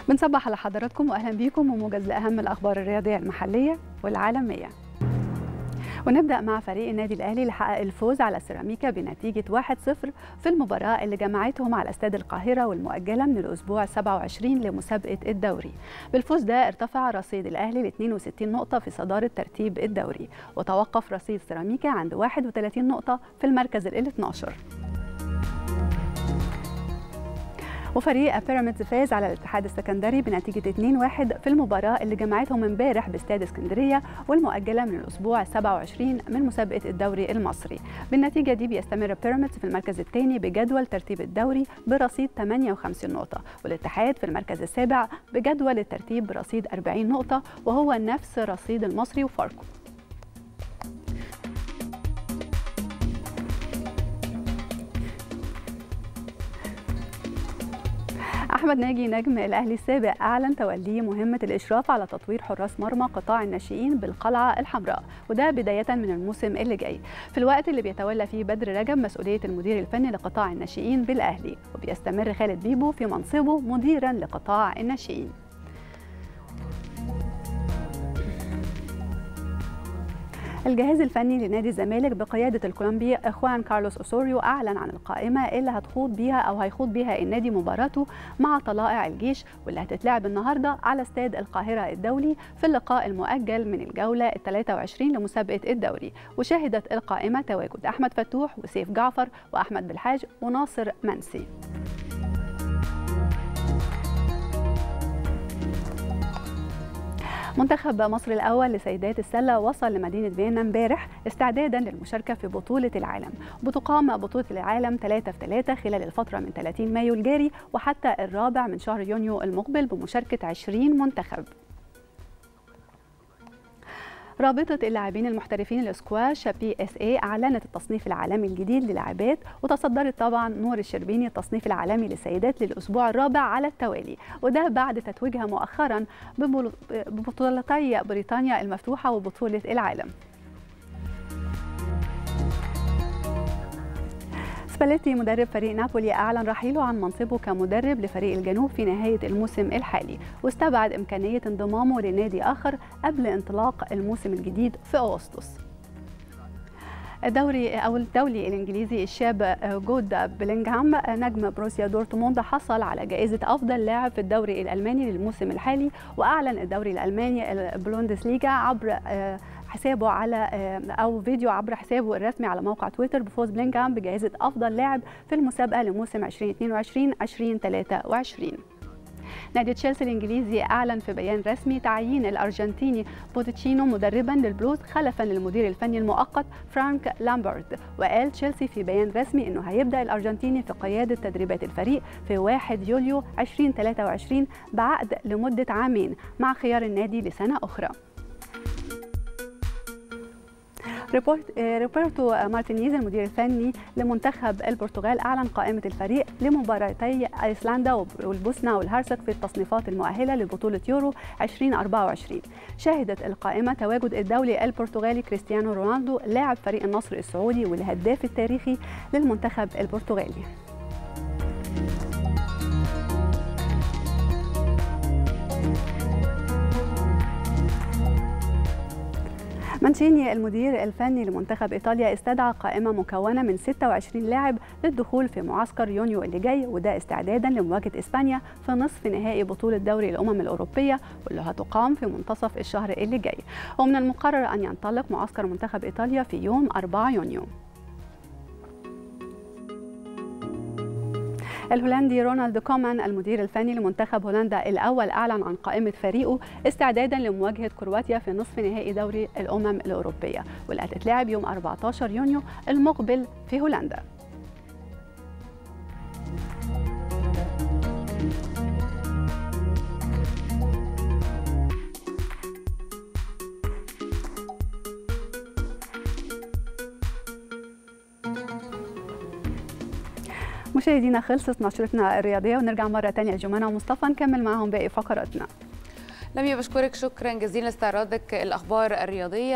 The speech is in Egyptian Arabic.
بنصبح على حضراتكم واهلا بيكم وموجز لاهم الاخبار الرياضيه المحليه والعالميه ونبدا مع فريق النادي الاهلي اللي حقق الفوز على سيراميكا بنتيجه 1-0 في المباراه اللي جمعتهم على استاد القاهره والمؤجله من الاسبوع 27 لمسابقه الدوري بالفوز ده ارتفع رصيد الاهلي ل 62 نقطه في صداره ترتيب الدوري وتوقف رصيد سيراميكا عند 31 نقطه في المركز ال 12 وفريق بيراميدز فاز على الاتحاد السكندري بنتيجة 2-1 في المباراة اللي جمعتهم امبارح باستاد اسكندرية والمؤجلة من الأسبوع 27 من مسابقة الدوري المصري. بالنتيجة دي بيستمر بيراميدز في المركز الثاني بجدول ترتيب الدوري برصيد 58 نقطة، والاتحاد في المركز السابع بجدول الترتيب برصيد 40 نقطة وهو نفس رصيد المصري وفاركو. احمد ناجي نجم الاهلي السابق اعلن توليه مهمه الاشراف على تطوير حراس مرمى قطاع الناشئين بالقلعه الحمراء وده بدايه من الموسم اللي جاي في الوقت اللي بيتولى فيه بدر رجب مسؤوليه المدير الفني لقطاع الناشئين بالاهلي وبيستمر خالد بيبو في منصبه مديرا لقطاع الناشئين الجهاز الفني لنادي الزمالك بقيادة الكولومبي إخوان كارلوس أوسوريو أعلن عن القائمة اللي هتخوض بيها أو هيخوض بيها النادي مباراته مع طلائع الجيش واللي هتتلعب النهاردة على استاد القاهرة الدولي في اللقاء المؤجل من الجولة ال 23 لمسابقة الدوري وشهدت القائمة تواجد أحمد فتوح وسيف جعفر وأحمد بالحاج وناصر منسي منتخب مصر الأول لسيدات السلة وصل لمدينة فيينا امبارح استعدادا للمشاركة في بطولة العالم بتقام بطولة العالم 3 في 3 خلال الفترة من 30 مايو الجاري وحتى الرابع من شهر يونيو المقبل بمشاركة 20 منتخب رابطة اللاعبين المحترفين الاسكواش بي اس اي اعلنت التصنيف العالمي الجديد للاعبات وتصدرت طبعا نور الشربيني التصنيف العالمي للسيدات للاسبوع الرابع على التوالي وده بعد تتويجها مؤخرا ببطولتي بريطانيا المفتوحة وبطولة العالم سباليتي مدرب فريق نابولي أعلن رحيله عن منصبه كمدرب لفريق الجنوب في نهاية الموسم الحالي واستبعد إمكانية انضمامه لنادي آخر قبل انطلاق الموسم الجديد في أغسطس الدوري او الدولي الانجليزي الشاب جود بلينغهام نجم بروسيا دورتموند حصل على جائزه افضل لاعب في الدوري الالماني للموسم الحالي واعلن الدوري الالماني البوندسليغا عبر حسابه على او فيديو عبر حسابه الرسمي على موقع تويتر بفوز بلينغهام بجائزه افضل لاعب في المسابقه لموسم 2022 2023 نادي تشيلسي الانجليزي اعلن في بيان رسمي تعيين الارجنتيني بوتشينو مدربا للبلوز خلفا للمدير الفني المؤقت فرانك لامبرت وقال تشيلسي في بيان رسمي انه هيبدا الارجنتيني في قياده تدريبات الفريق في 1 يوليو 2023 بعقد لمده عامين مع خيار النادي لسنه اخرى روبرتو مارتينيز المدير الفني لمنتخب البرتغال اعلن قائمه الفريق لمباراتي ايسلندا والبوسنه والهرسك في التصنيفات المؤهله لبطوله يورو 2024 شهدت القائمه تواجد الدولي البرتغالي كريستيانو رونالدو لاعب فريق النصر السعودي والهداف التاريخي للمنتخب البرتغالي مانشيني المدير الفني لمنتخب ايطاليا استدعى قائمه مكونه من 26 لاعب للدخول في معسكر يونيو اللي جاي وده استعدادا لمواجهه اسبانيا في نصف نهائي بطوله دوري الامم الاوروبيه واللي هتقام في منتصف الشهر اللي جاي ومن المقرر ان ينطلق معسكر منتخب ايطاليا في يوم 4 يونيو الهولندي رونالد كومان المدير الفني لمنتخب هولندا الأول أعلن عن قائمة فريقه استعدادا لمواجهة كرواتيا في نصف نهائي دوري الأمم الأوروبية واللي هتتلعب يوم 14 يونيو المقبل في هولندا مشاهدينا خلصت نشرتنا الرياضيه ونرجع مره ثانيه لجمانه ومصطفى نكمل معهم باقي فقراتنا لميا بشكرك شكرا جزيلا لاستعراضك الاخبار الرياضيه